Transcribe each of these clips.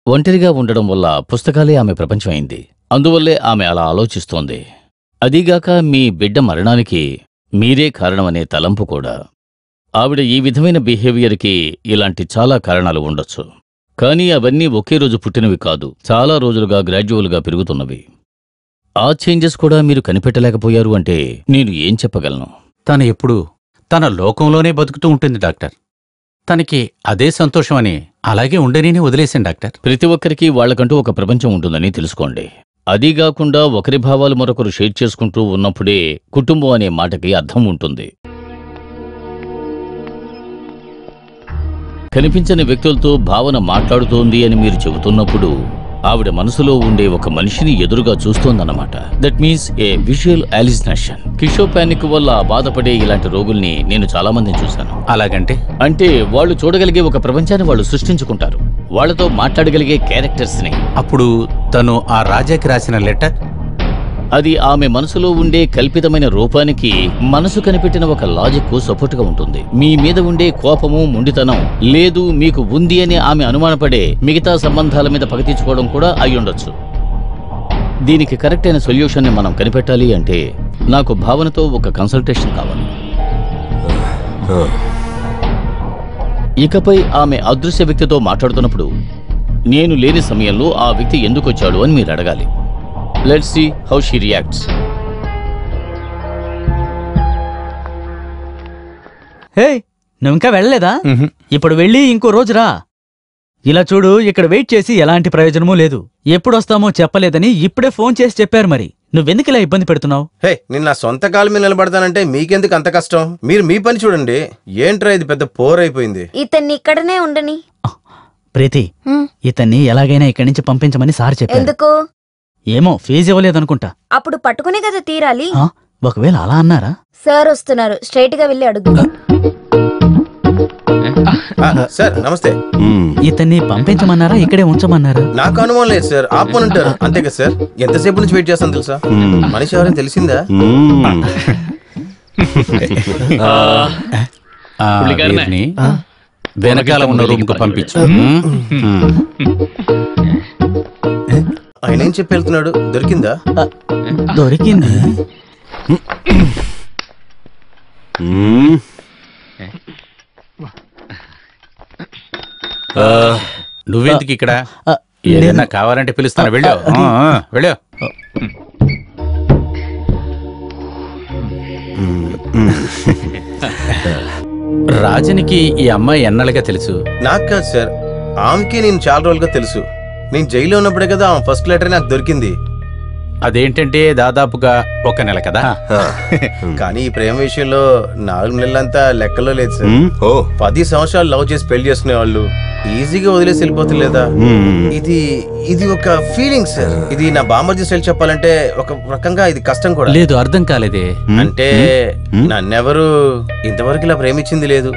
ఒంటరిగా ఉండడం వల్ల పుస్తకాలే ఆమె ప్రపంచమైంది అందువల్లే ఆమె అలా ఆలోచిస్తోంది అదీగాక మీ బిడ్డ మరణానికి మీరే కారణమనే తలంపు కూడా ఆవిడ ఈ విధమైన బిహేవియర్కి ఇలాంటి చాలా కారణాలు ఉండొచ్చు కానీ అవన్నీ ఒకే రోజు పుట్టినవి కాదు చాలా రోజులుగా గ్రాడ్యువల్గా పెరుగుతున్నవి ఆ చేంజెస్ కూడా మీరు కనిపెట్టలేకపోయారు అంటే నేను ఏం చెప్పగలను తను ఎప్పుడు తన లోకంలోనే బతుకుతూ ఉంటుంది డాక్టర్ తనకి అదే సంతోషమని అలాగే ఉండనీనే వదిలేశాను డాక్టర్ ప్రతి ఒక్కరికి వాళ్ళకంటూ ఒక ప్రపంచం ఉంటుందని తెలుసుకోండి అదీగాకుండా ఒకరి భావాలు మరొకరు షేర్ చేసుకుంటూ ఉన్నప్పుడే కుటుంబం అనే మాటకి అర్థం ఉంటుంది కనిపించని వ్యక్తులతో భావన మాట్లాడుతోంది అని మీరు చెబుతున్నప్పుడు ఆవిడ మనసులో ఉండే ఒక మనిషిని ఎదురుగా చూస్తోందన్నమాట that means a visual hallucination కిషోపానిక్ వల్ల బాధపడే ఇలాంటి రోగుల్ని నేను చాలా మందిని చూశాను అలాగంటే అంటే వాళ్ళు చూడగలిగే ఒక ప్రపంచాన్ని వాళ్ళు సృష్టించుకుంటారు వాళ్ళతో మాట్లాడగలిగే క్యారెక్టర్స్ ని అప్పుడు తను ఆ రాజాకి రాసిన లెటర్ అది ఆమె మనసులో ఉండే కల్పితమైన రూపానికి మనసు కనిపెట్టిన ఒక లాజిక్ సపోర్ట్ గా ఉంటుంది మీ మీద ఉండే కోపము ముండితనం లేదు మీకు ఉంది అని ఆమె అనుమానపడే మిగతా సంబంధాల మీద పగ తీర్చుకోవడం కూడా అయ్యుండొచ్చు దీనికి కరెక్ట్ అయిన సొల్యూషన్ ని మనం కనిపెట్టాలి అంటే నాకు భావనతో ఒక కన్సల్టేషన్ కావాలి ఇకపై ఆమె అదృశ్య వ్యక్తితో మాట్లాడుతున్నప్పుడు నేను లేని సమయంలో ఆ వ్యక్తి ఎందుకు వచ్చాడు అని మీరు అడగాలి let see how she reacts hey నువ్వు ఇంకా వెళ్ళలేదా ఇప్పుడు వెళ్ళి ఇంకో రోజు రా ఇలా చూడు ఇక్కడ వెయిట్ చేసి ఎలాంటి ప్రయోజనమూ లేదు ఎప్పుడు వస్తామో చెప్పలేదని ఇప్పుడే ఫోన్ చేసి చెప్పారు మరి నువ్వెందుకు ఇలా ఇబ్బంది పెడుతున్నావు హే నేను నా సొంత కాలు మీద నిలబడతానంటే మీకెందుకు అంత కష్టం మీరు మీ పని చూడండి ఏంట్రా ఇది పెద్ద పోర్ అయిపోయింది ఇతన్ని ఇక్కడనే ఉండని ప్రీతి హ్మ్. ఇతన్ని ఎలాగైనా ఇక్కడి నుంచి పంపించమని సార్ చెప్పారు ఎందుకు ఏమో ఫీజు ఇవ్వలేదనుకుంటా అప్పుడు పట్టుకునే కదా తీరాలి ఆ, ఒకవేళ అలా అన్నారా సార్ వస్తున్నారు స్ట్రైట్ గా వెళ్ళి అడుగు ఆ, సార్ నమస్తే ఇతన్ని పంపించమన్నారా ఇక్కడే ఉంచమన్నారా నాకు అనుమానం లేదు సార్ ఆపమనంటారు అంతే కదా సార్ ఎంతసేపు నుంచి వెయిట్ చేస్తాను తెలుసా మనిషి ఎవరైనా తెలిసిందా ఆ, పుള്ളിക്കാരനെ. వీరిని వెనకాల ఉన్న రూమ్ కు పంపించు ఆయన ఏం చెప్పి వెళ్తున్నాడు దొరికిందా దొరికింది నువ్వెందుకు ఇక్కడ ఆ, ఏదైనా కావాలంటే పిలుస్తాను వెళ్ళు ఆ, ఆ, వెళ్ళు రాజనికి ఈ అమ్మాయి ఎన్నలుగా తెలుసు నాకు కాదు సార్ ఆమెకి నేను చాలా రోజులుగా తెలుసు నేను జైల్లో ఉన్నప్పుడే కదా ఆమె ఫస్ట్ లెటర్ నాకు దొరికింది అదేంటంటే దాదాపుగా ఒక నెల కదా కానీ ఈ ప్రేమ విషయంలో నాలుగు నెలలంతా లెక్కలో లేదు సార్ ఓ పది సంవత్సరాలు లవ్ చేసి పెళ్లి చేసుకునే వాళ్ళు ఈజీగా వదిలేసి వెళ్ళిపోతులేదా ఇది ఇది ఒక ఫీలింగ్ సార్ ఇది నా బామర్జీ స్టైల్ చెప్పాలంటే ఒక రకంగా ఇది కష్టం కూడా లేదు అర్థం కాలేదే అంటే నన్నెవరు ఇంతవరకు ఇలా ప్రేమించింది లేదు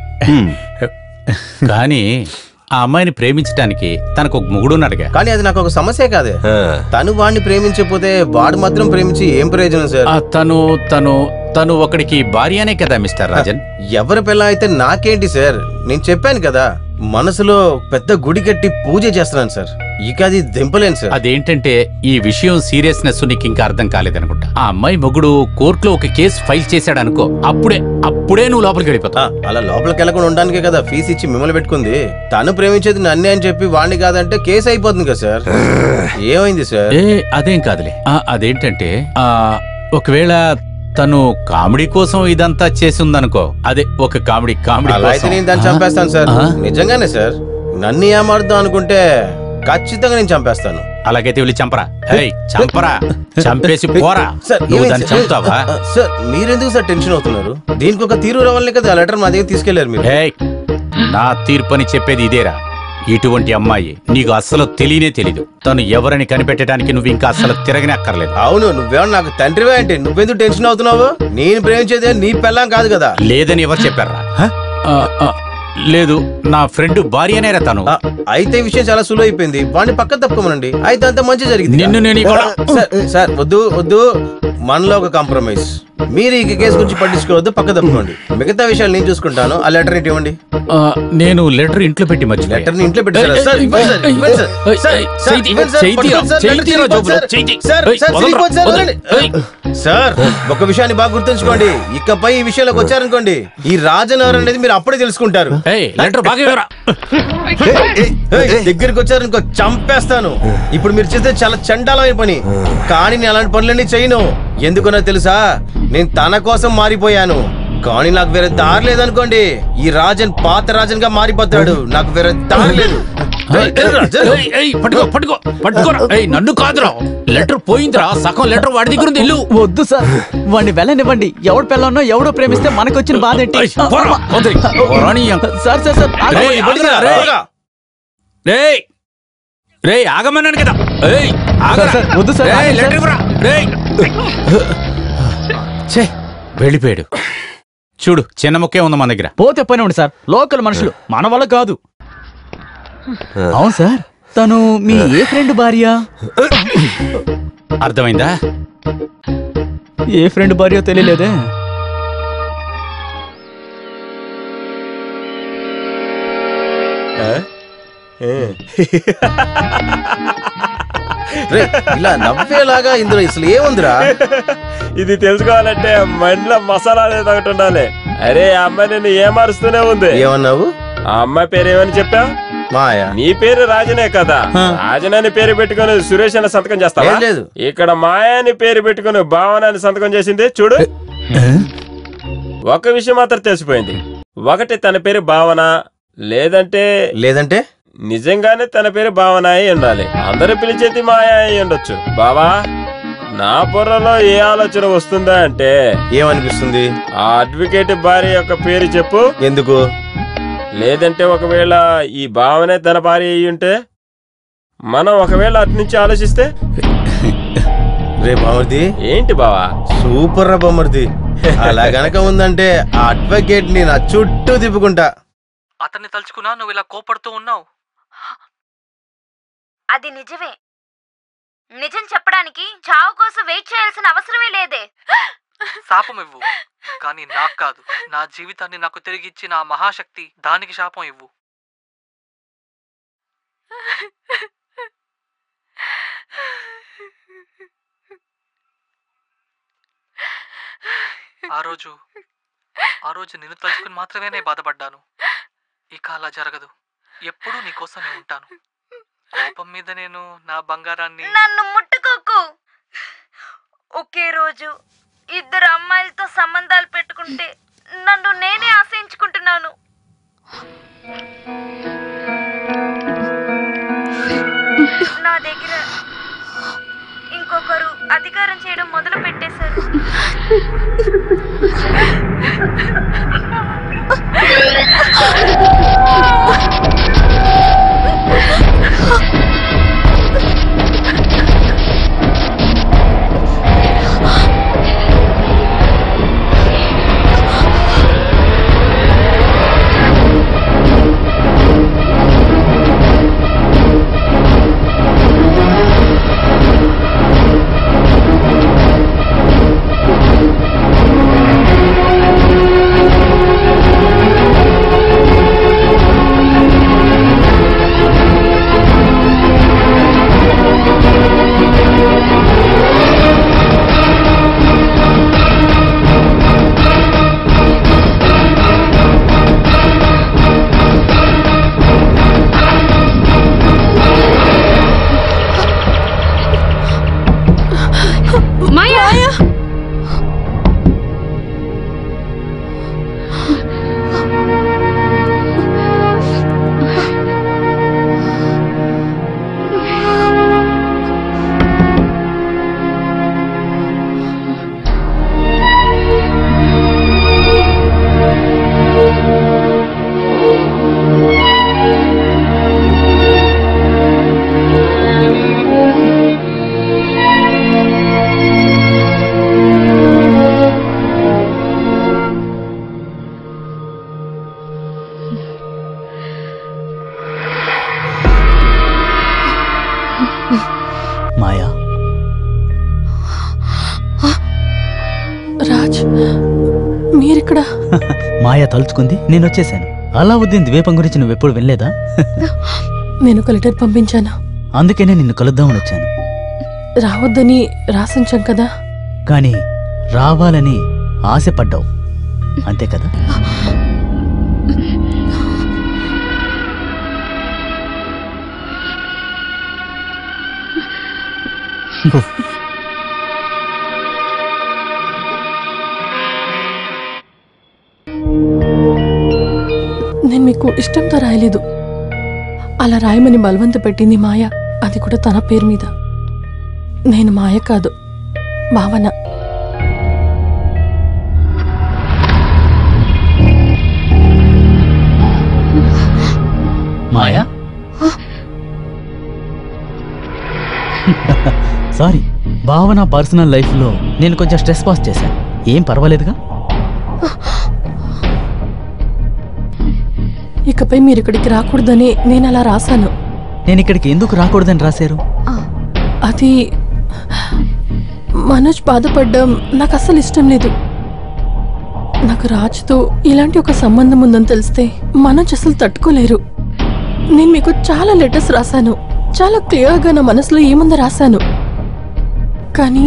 కానీ ఆ అమ్మాయిని ప్రేమించడానికి తనకు ఒక మొగుడున్నాడుగా కానీ అది నాకు ఒక సమస్య కాదే తను వాడిని ప్రేమించకపోతే వాడు మాత్రం ప్రేమించి ఏం ప్రయోజనం సార్ ఆ, తను తను తను ఒకడికి భార్యనే కదా మిస్టర్ రాజన్ ఎవరి పిల్ల అయితే నాకేంటి సార్ నేను చెప్పాను కదా మనసులో పెద్ద గుడి కట్టి పూజ చేస్తున్నాను సార్ ఇక అది దింపలేను సార్ అదేంటంటే ఈ విషయం సీరియస్నెస్ నీకు ఇంకా అర్థం కాలేదనుకుంటా ఆ అమ్మాయి మొగుడు కోర్టులో ఒక కేసు ఫైల్ చేశాడు అనుకో అప్పుడే అప్పుడే నువ్వు లోపలికి ఆ, వెళ్ళిపోతావు అలా లోపలికి వెళ్ళకుండా ఉండడానికే కదా ఫీజు ఇచ్చి మిమ్మల్ని పెట్టుకుంది తను ప్రేమించేది నన్నే అని చెప్పి వాడిని కాదంటే కేసు అయిపోతుంది కదా సార్ ఏమైంది సార్ ఏ అదేం కాదులే ఆ, అదేంటంటే ఆ ఒకవేళ తను కామెడీ కోసం ఇదంతా చేసి ఉందనుకో అదే ఒక కామెడీ కామెడీ అలా అయితే కోసం. నేను దాన్ని చంపేస్తాను సార్ ఆ? నిజంగానే సార్ నన్ను ఏమారుద్దాం అనుకుంటే ఖచ్చితంగా నేను చంపేస్తాను అలాగైతే వెళ్ళి చంపరా హేయ్, చంపరా చంపేసి పోరా సార్ నువ్వు ఏమైంది దాన్ని సార్? చంపుతావా ఆ, సార్ మీరెందుకు సార్ టెన్షన్ అవుతున్నారు దీనికి ఒక తీరు రావాలనే కదా ఆ లెటర్ మా దగ్గర తీసుకెళ్లారు మీరు హేయ్, నా తీర్పని చెప్పేది ఇదేరా ఇటువంటి అమ్మాయి నీకు అస్సలు తెలియనే తెలీదు తను ఎవరని కనిపెట్టడానికి నువ్వు ఇంకా అస్సలు తిరగనే అక్కర్లేదు అవును నువ్వేమన్నా నాకు తండ్రివే అంటే నువ్వెందుకు టెన్షన్ అవుతున్నావు నేను ప్రేమించేదే నీ పెళ్ళాం కాదు కదా లేదని ఎవరు చెప్పారా ఆ, ఆ, లేదు నా ఫ్రెండ్ భార్యనేరా తను ఆ, అయితే ఈ విషయం చాలా సులువు అయిపోయింది వాడిని పక్క తప్పుకోమనండి అయితే అంత మంచి జరిగింది నిన్ను నేను ఇక్కడ సార్ సార్ వద్దు వద్దు మనలో ఒక కాంప్రమైజ్ మీరు ఈ కేసు గురించి పట్టించుకోవద్దు పక్క తప్పుకోండి మిగతా విషయాలు నేను చూసుకుంటాను ఆ లెటర్ ఇటు ఇవ్వండి ఆ, నేను లెటర్ ఇంట్లో పెట్టి మర్చిపోయా లెటర్ ని ఇంట్లో పెట్టారు సార్ ఇవ్వండి సార్ ఇవ్వండి సార్ సార్ సార్ ఇవ్వండి సార్ పట్టుకోండి సార్ లెటర్ చిరిగిపోతుంది సార్. సార్ సార్ చిరిగిపోతుంది సార్ వదలండి. సార్ ఒక విషయాన్ని బాగా గుర్తుంచుకోండి ఇకపై ఈ విషయంలోకి వచ్చారనుకోండి ఈ రాజన్ ఎవరు అనేది మీరు అప్పుడే తెలుసుకుంటారు ఏయ్, లెటర్ బాగా ఇవ్వరా ఏయ్, దగ్గరికి వచ్చారనుకో చంపేస్తాను ఇప్పుడు మీరు చేస్తే చాలా చండాలమైన పని కానీ నేను అలాంటి పనులన్నీ చేయను ఎందుకనో తెలుసా నేను తన కోసం మారిపోయాను కానీ నాకు వేరే దారి లేదనుకోండి ఈ రాజన్ పాత రాజన్ గా మారిపోతాడు నాకు వేరే దారి లేదు ఏయ్, ఏయ్, రాజన్. ఏయ్, ఏయ్, పట్టుకో పట్టుకో పట్టుకోరా ఏయ్ నన్ను కాదురా లెటర్ పోయిందిరా సగం లెటర్ వాడి దగ్గర ఉంది ఇల్లు వద్దు సార్ వాడిని వెళ్ళనివ్వండి ఎవడు పిల్లన్నో ఎవడో ప్రేమిస్తే మనకొచ్చిన బాధ ఏంటి ఏయ్, పోరా, వదిలి. పోరాని అంక- సార్ సార్ సార్ ఆగండి. రేయ్, బడిగా, రేయ్. త్వరగా. రేయ్ రేయ్ ఆగమన్నాను కదా ఏయ్ ఆగరా. సార్, వద్దు సార్, రేయ్, ఆగండి లెటర్ సార్. ఇవ్వరా. రేయ్ ఛే వెళ్ళిపోయాడు చూడు చిన్న ముక్కే ఉంది మన దగ్గర పోతే పని ఉండి సార్ లోకల్ మనుషులు మన వల్ల కాదు అవును సార్ తను మీ ఏ ఫ్రెండ్ భార్య అర్థమైందా ఏ ఫ్రెండ్ భార్య తెలియలేదే రేయ్, ఇలా నవ్వేలాగా ఇందులో అసలు ఏముందిరా ఇది తెలుసుకోవాలంటే మైండ్లో మసాలా అనేది ఒకటి ఉండాలి అరే ఆ అమ్మాయి నిన్ను ఏమారుస్తూనే ఉంది ఏమన్నావు ఆ అమ్మాయి పేరు ఏమని చెప్పా మాయా నీ పేరు రాజనే కదా రాజన్ అని పేరు పెట్టుకొని సురేష్ అని సంతకం చేస్తావా ఏం లేదు. ఇక్కడ మాయా అని పేరు పెట్టుకొని భావన అని సంతకం చేసింది చూడు ఒక విషయం మాత్రం తెలిసిపోయింది ఒకటి తన పేరు భావన లేదంటే లేదంటే నిజంగానే తన పేరు భావన అయి ఉండాలి అందరూ పిలిచేది మాయా అయి ఉండొచ్చు బావా నా బుర్రలో ఏ ఆలోచన వస్తుందా అంటే ఏమనిపిస్తుంది ఆ అడ్వకేట్ భార్య యొక్క పేరు చెప్పు ఎందుకు లేదంటే ఒకవేళ ఈ భావనే తన భార్య అయి ఉంటే మనం ఒకవేళ అటు నుంచి ఆలోచిస్తే రే బామర్ది ఏంటి బావా సూపర్ రా బామర్ది అలా గనక ఉందంటే ఆ అడ్వకేట్ ని నా చుట్టూ తిప్పుకుంటా అతన్ని తలుచుకున్నా నువ్వు ఇలా కోపడుతూ ఉన్నావు అది నిజమే నిజం చెప్పడానికి చావు కోసం వెయిట్ చేయాల్సిన అవసరమే లేదే శాపం ఇవ్వు కానీ నాకు కాదు నా జీవితాన్ని నాకు తిరిగి ఇచ్చిన ఆ మహాశక్తి దానికి శాపం ఇవ్వు ఆ రోజు ఆ రోజు నిన్ను తలుచుకుని మాత్రమే నేను బాధపడ్డాను ఇక అలా జరగదు ఎప్పుడూ నీకోసం నేను ఉంటాను కోపం మీద నేను నా బంగారాన్ని నన్ను ముట్టుకోకు ఒకే రోజు ఇద్దరు అమ్మాయిలతో సంబంధాలు పెట్టుకుంటే నన్ను నేనే ఆశయించుకుంటున్నాను నా దగ్గర ఇంకొకరు అధికారం చేయడం మొదలు పెట్టేశారు మాయా రాజ్ మీరిక్కడ మాయా తలుచుకుంది నేను వచ్చేసాను అలావుద్దీన్ ద్వీపం గురించి నువ్వెప్పుడు వినలేదా నేను ఒక లెటర్ పంపించాను అందుకనే నిన్ను కలుద్దామని వచ్చాను రావద్దని రాసించాం కదా కానీ రావాలని ఆశపడ్డావు అంతే కదా నేను మీకు ఇష్టంతో రాయలేదు అలా రాయమని బలవంత పెట్టింది మాయ అది కూడా తన పేరు మీద నేను మాయ కాదు భావన మాయా సారీ భావన పర్సనల్ లైఫ్లో నేను కొంచెం స్ట్రెస్ పాస్ చేశాను ఏం పర్వాలేదుగా ఇకపై మీరు ఇక్కడికి రాకూడదని నేను అలా రాశాను నేను ఇక్కడికి ఎందుకు రాకూడదని రాశారు అది మనోజ్ బాధపడ్డం నాకు అస్సలు ఇష్టం లేదు నాకు రాజుతో ఇలాంటి ఒక సంబంధం ఉందని తెలిస్తే మనోజ్ అసలు తట్టుకోలేరు నేను మీకు చాలా లెటర్స్ రాశాను చాలా క్లియర్గా నా మనసులో ఏముందో రాశాను కానీ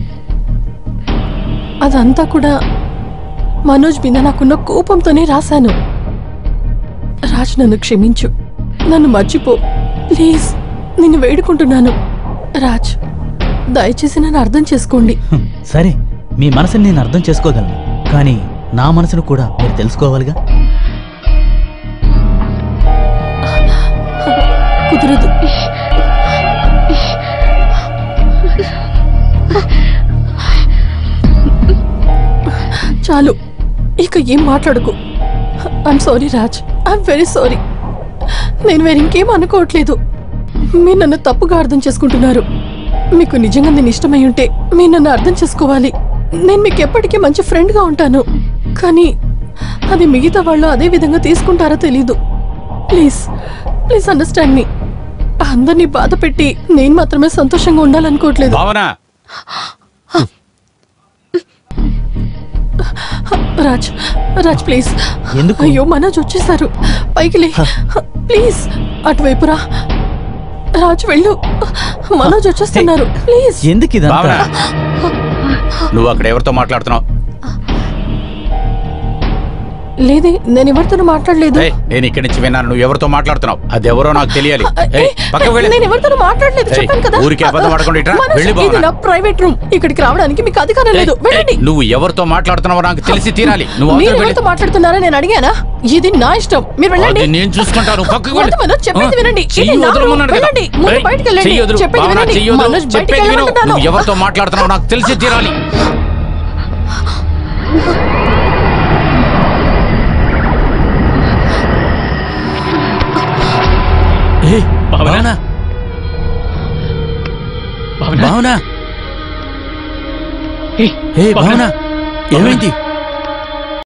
అదంతా కూడా మనోజ్ మీద నాకున్న కోపంతోనే రాశాను రాజ్ నన్ను క్షమించు నన్ను మర్చిపో ప్లీజ్ నిన్ను వేడుకుంటున్నాను రాజ్ దయచేసి నన్ను అర్థం చేసుకోండి హ్మ్, సరే మీ మనసుని నేను అర్థం చేసుకోగలను కానీ నా మనసును కూడా మీరు తెలుసుకోవాలిగా కుదరదు చాలు ఇక ఏం మాట్లాడుకు I'm sorry Raj I'm very sorry నేను వేరే ఇంకేం అనుకోవట్లేదు మీరు నన్ను తప్పుగా అర్థం చేసుకుంటున్నారు మీకు నిజంగా నేను ఇష్టమై ఉంటే మీరు నన్ను అర్థం చేసుకోవాలి నేను మీకు ఎప్పటికీ మంచి ఫ్రెండ్గా ఉంటాను కానీ అది మిగతా వాళ్ళు అదే విధంగా తీసుకుంటారో తెలీదు ప్లీజ్ ప్లీజ్ అండర్స్టాండ్ మీ అందరినీ బాధ పెట్టి నేను మాత్రమే సంతోషంగా ఉండాలనుకోవట్లేదు భావన రాజ్ రాజ్ ప్లీజ్ ఎందుకు? అయ్యో మనోజ్ వచ్చేసారు పైకి లే ప్లీజ్ అటువైపు రా రాజ్ వెళ్ళు మనోజ్ వచ్చేస్తున్నారు ప్లీజ్ ఎందుకు ఇదంతా భావన నువ్వు అక్కడ ఎవరితో మాట్లాడుతున్నావు లేదే నేను ఎవరితోనూ మాట్లాడలేదు ఏయ్, నేను ఇక్కడి నుంచి విన్నాను నువ్వు ఎవరితో మాట్లాడుతున్నావు అది ఎవరో నాకు తెలియాలి ఏ, ఏయ్, పక్కకు వెళ్ళు. నేను ఎవరితోనూ మాట్లాడలేదు ఏయ్, చెప్పాను కదా ఊరికే అబద్ధం ఆడకుండా ఇట్రా. మనోజ్, వెళ్ళి ఇది భావన. నా ప్రైవేట్ రూమ్ ఇక్కడికి రావడానికి మీకు అధికారం లేదు వెళ్ళండి నువ్వు ఎవరితో మాట్లాడుతున్నావో నాకు తెలిసి తీరాలి నువ్వు మీరు అవతల ఎవరితో వెళ్ళి. మాట్లాడుతున్నారా నేను అడిగానా ఇది నా ఇష్టం మీరు వెళ్ళండి అది నేను చూసుకుంటాను పక్కకు వెళ్ళు. వద్దు మనోజ్, చెప్పేది ఆ, వినండి. చెయ్యి ఇది నా వదలమన్నాడు రూమ్. కదా. వెళ్ళండి. ముందు ఏయ్, బయటికి వెళ్ళండి. చెయ్యి వదలు. చెప్పేది భావన, వినండి. చెయ్యి వదలు. మనోజ్, బయటికి చెప్పేది విను. వెళ్ళమంటున్నాను. నువ్వు ఎవరితో మాట్లాడుతున్నావు నాకు తెలిసి తీరాలి ఏయ్, భావన భావన ఏ భావన ఏమైంది